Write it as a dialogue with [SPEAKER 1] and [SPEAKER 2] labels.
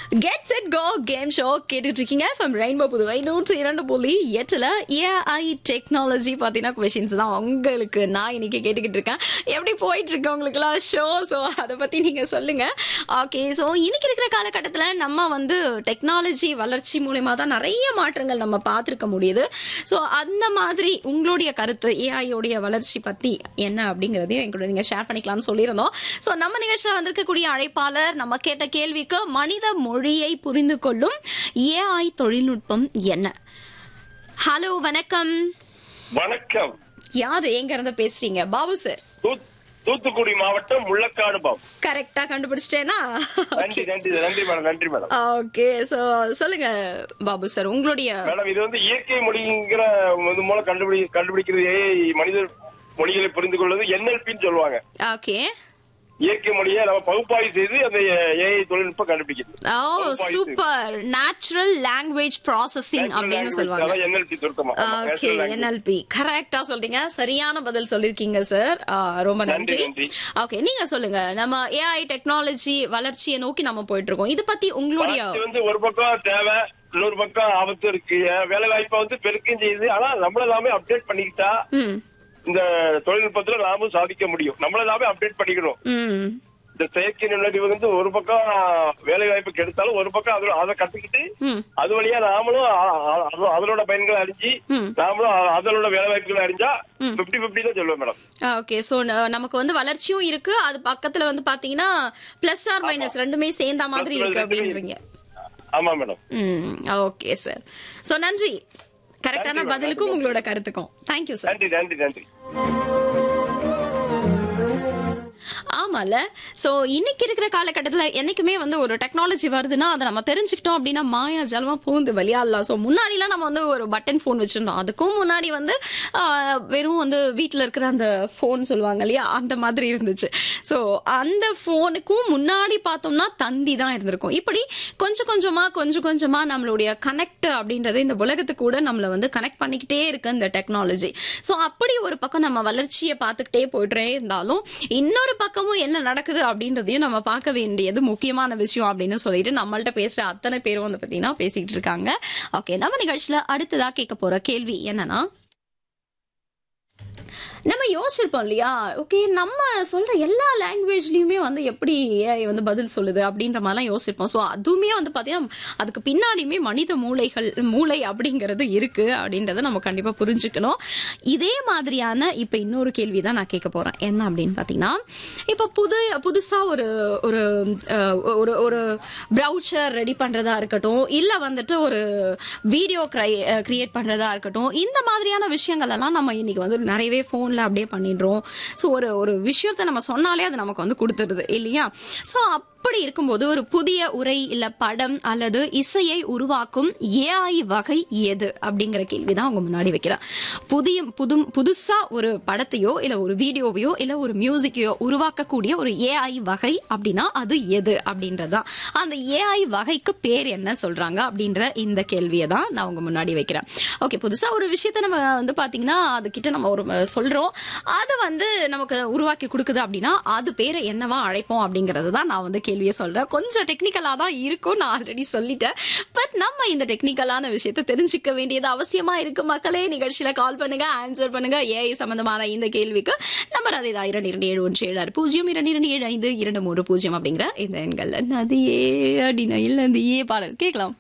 [SPEAKER 1] Get set go game show கேட்டுட்டு இருக்கீங்க from rainbow Puduvai நூற்றி இரண்டு புள்ளி எட்டுல ஏஐ டெக்னாலஜி பார்த்தீங்கன்னா கொஷின்ஸ் தான் உங்களுக்கு நான் இன்னைக்கு கேட்டுக்கிட்டு இருக்கேன் எப்படி போயிட்டு இருக்கு உங்களுக்குலாம் ஷோ ஸோ அதை பத்தி நீங்க சொல்லுங்க ஓகே ஸோ இன்னைக்கு இருக்கிற காலகட்டத்தில் நம்ம வந்து டெக்னாலஜி வளர்ச்சி மூலயமா தான் நிறைய மாற்றங்கள் நம்ம பார்த்துருக்க முடியுது ஸோ அந்த மாதிரி உங்களுடைய கருத்து ஏஐயோடைய வளர்ச்சி பத்தி என்ன அப்படிங்கிறதையும் எங்களோட நீங்க ஷேர் பண்ணிக்கலாம்னு சொல்லியிருந்தோம் ஸோ நம்ம நிகழ்ச்சியில் வந்திருக்கக்கூடிய அழைப்பாளர் நம்ம கேட்ட கேள்விக்கு மனித மொழியை புரிந்து கொள்ளும் ஏஐ தொழில்நுட்பம் என்ன ஹலோ வணக்கம்
[SPEAKER 2] வணக்கம்
[SPEAKER 1] யாரு எங்க இருந்து பேசுறீங்க பாபு சார்
[SPEAKER 2] தூத்- தூத்துக்குடி மாவட்டம் முள்ளக்காடு பாம்
[SPEAKER 1] கரெக்டா கண்டுபிடிச்சிட்டேனா
[SPEAKER 2] நன்றி நன்றி நன்றி மேடம் நன்றி மேடம்
[SPEAKER 1] ஓகே சோ சொல்லுங்க பாபு சார் உங்களுடைய
[SPEAKER 2] மேடம் இது வந்து இயற்கை மொழிங்கிற இது மூலம் கண்டுபிடி கண்டுபிடிக்கிறது AI மனித மொழிகளை புரிந்து கொள்வது என்எல்பின்னு சொல்லுவாங்க
[SPEAKER 1] ஓகே
[SPEAKER 2] இயற்கை மொழியை நம்ம பகுப்பாய்வு செய்து அந்த ஏஐ தொழில்நுட்பம் கண்டுபிடிக்கிறது
[SPEAKER 1] ஓ சூப்பர் நேச்சுரல் லாங்குவேஜ் ப்ராசஸிங் அப்படின்னு சொல்லுவாங்க
[SPEAKER 2] என்எல்பி சுருக்கமா ஆமா,
[SPEAKER 1] ஓகே
[SPEAKER 2] natural language.
[SPEAKER 1] என்எல்பி கரெக்டா சொல்றீங்க சரியான பதில் சொல்லிருக்கீங்க சார் ரொம்ப நன்றி
[SPEAKER 2] நன்றி, நன்றி.
[SPEAKER 1] ஓகே நீங்க சொல்லுங்க நம்ம ஏஐ டெக்னாலஜி வளர்ச்சியை நோக்கி நம்ம போயிட்டு இருக்கோம் இது பத்தி உங்களுடைய
[SPEAKER 2] வளர்ச்சி வந்து ஒரு பக்கம் தேவை இன்னொரு பக்கம் ஆபத்து இருக்கு வேலை வாய்ப்பை வந்து பெருக்கம் செய்யுது ஆனா நம்மள எல்லாமே அப்டேட் பண்ணிக்கிட்டா
[SPEAKER 1] ம்
[SPEAKER 2] இந்த தொழில்நுட்பத்துல நாமும் சாதிக்க முடியும் நம்மள எல்லாமே அப்டேட் பண்ணிக்கணும்
[SPEAKER 1] ம்
[SPEAKER 2] இந்த செயற்கை நுண்ணறிவு வந்து ஒரு பக்கம் வேலை வாய்ப்பு கெடுத்தாலும் ஒரு பக்கம் அதுல அதை கத்துக்கிட்டு
[SPEAKER 1] ம்
[SPEAKER 2] அது வழியா நாமளும் அ- அ- அது- அதனோட பயன்களை அறிஞ்சு
[SPEAKER 1] ம்.
[SPEAKER 2] நாமளும் அ- அதனோட வேலை வாய்ப்புகளை அறிஞ்சா பிப்டி பிப்டி தான் சொல்லுவேன் மேடம்
[SPEAKER 1] ஓகே சோ நமக்கு வந்து வளர்ச்சியும் இருக்கு அது பக்கத்துல வந்து பாத்தீங்கன்னா பிளஸ் ஆர் மைனஸ் ரெண்டுமே சேர்ந்த மாதிரி
[SPEAKER 2] Plus
[SPEAKER 1] இருக்கு
[SPEAKER 2] ரெண்டுமே
[SPEAKER 1] அப்படின்றீங்க
[SPEAKER 2] ஆமா மேடம்
[SPEAKER 1] ம் ஓகே சார் சோ நன்றி கரெக்டான
[SPEAKER 2] நன்றி,
[SPEAKER 1] பதிலுக்கும் உங்களோட கருத்துக்கும் தேங்க்யூ சார்
[SPEAKER 2] நன்றி நன்றி நன்றி
[SPEAKER 1] ஆமால சோ இன்னைக்கு இருக்கிற காலகட்டத்துல என்னைக்குமே வந்து ஒரு டெக்னாலஜி வருதுன்னா அதை நம்ம தெரிஞ்சுக்கிட்டோம் அப்படின்னா மாயா ஜலமா பூந்து விளையாடலாம் சோ முன்னாடிலாம் நம்ம வந்து ஒரு பட்டன் ஃபோன் வச்சிருந்தோம் அதுக்கும் முன்னாடி வந்து ஆஹ், வெறும் வந்து வீட்ல இருக்கிற அந்த ஃபோன் சொல்லுவாங்க இல்லையா அந்த மாதிரி இருந்துச்சு சோ அந்த ஃபோனுக்கும் முன்னாடி பார்த்தோம்னா தந்தி தான் இருந்திருக்கும் இப்படி கொஞ்சம் கொஞ்சமா கொஞ்சம் கொஞ்சமா நம்மளுடைய கனெக்ட் அப்படின்றது இந்த உலகத்துக்கு கூட நம்மள வந்து கனெக்ட் பண்ணிக்கிட்டே இருக்கு இந்த டெக்னாலஜி சோ அப்படி ஒரு பக்கம் நம்ம வளர்ச்சியை பார்த்துக்கிட்டே போயிட்டே இருந்தாலும் இன்னொரு பக்கமும் என்ன நடக்குது அப்படின்றதையும் நம்ம பார்க்க வேண்டியது முக்கியமான விஷயம் அப்படின்னு சொல்லிட்டு நம்மள்ட்ட பேசுற அத்தனை பேரும் வந்து பாத்தீங்கன்னா பேசிட்டு இருக்காங்க ஓகே நம்ம நிகழ்ச்சியில அடுத்ததா கேட்க போற கேள்வி என்னன்னா நம்ம யோசிச்சிருப்போம் இல்லையா ஓகே நம்ம சொல்ற எல்லா லாங்குவேஜ்லயுமே வந்து எப்படி AI வந்து பதில் சொல்லுது அப்படின்ற மாதிரிலாம் யோசிச்சிருப்போம் ஸோ அதுவுமே வந்து பாத்தீங்கன்னா அதுக்கு பின்னாடியுமே மனித மூளைகள் மூளை அப்படிங்கிறது இருக்கு அப்படின்றத நம்ம கண்டிப்பா புரிஞ்சுக்கணும் இதே மாதிரியான இப்ப இன்னொரு கேள்வி தான் நான் கேட்க போறேன் என்ன அப்படின்னு பாத்தீங்கன்னா இப்ப புது புதுசா ஒரு ஒரு அஹ், ஒரு ஒரு ப்ரௌச்சர் ரெடி பண்றதா இருக்கட்டும் இல்ல வந்துட்டு ஒரு வீடியோ கிரியேட் பண்றதா இருக்கட்டும் இந்த மாதிரியான விஷயங்கள் எல்லாம் நம்ம இன்னைக்கு வந்து நிறையவே போன்ல அப்படியே பண்ணிடுறோம் ஸோ ஒரு ஒரு விஷயத்த நம்ம சொன்னாலே அது நமக்கு வந்து கொடுத்துருது இல்லையா ஸோ அப்படி இருக்கும்போது ஒரு புதிய உரை இல்ல படம் அல்லது இசையை உருவாக்கும் ஏஐ வகை எது அப்படிங்கிற கேள்வி தான் உங்க முன்னாடி வைக்கிறேன் புதிய புது புதுசா ஒரு படத்தையோ இல்ல ஒரு வீடியோவையோ இல்ல ஒரு மியூசிக்கையோ உருவாக்கக்கூடிய ஒரு ஏஐ வகை அப்படின்னா அது எது அப்படின்றதுதான் அந்த ஏஐ வகைக்கு பேர் என்ன சொல்றாங்க அப்படின்ற இந்த கேள்வியை தான் நான் உங்க முன்னாடி வைக்கிறேன் ஓகே புதுசா ஒரு விஷயத்த நம்ம வந்து பாத்தீங்கன்னா அது கிட்ட நம்ம ஒரு அஹ், சொல்றோம் அது வந்து நமக்கு உருவாக்கி கொடுக்குது அப்படின்னா அது பேரை என்னவா அழைப்போம் அப்படிங்கறது தான் நான் வந்து கேள்வியை சொல்றேன் கொஞ்சம் டெக்னிக்கலா தான் இருக்கும் நான் ஆல்ரெடி சொல்லிட்டேன் பட் நம்ம இந்த டெக்னிக்கலான விஷயத்தை தெரிஞ்சுக்க வேண்டியது அவசியமா இருக்கு மக்களே நிகழ்ச்சியில கால் பண்ணுங்க ஆன்சர் பண்ணுங்க ஏஐ சம்பந்தமான இந்த கேள்விக்கு நம்பர் அதே தான் இரண்டு இரண்டு ஏழு ஒன்று ஏழு ஆறு பூஜ்ஜியம் இரண்டு இரண்டு ஏழு ஐந்து இரண்டு மூன்று பூஜ்ஜியம் அப்படிங்கிற இந்த எண்கள்ல நதியே அடினா இல்ல நதியே பாடல் கேட்கலாம்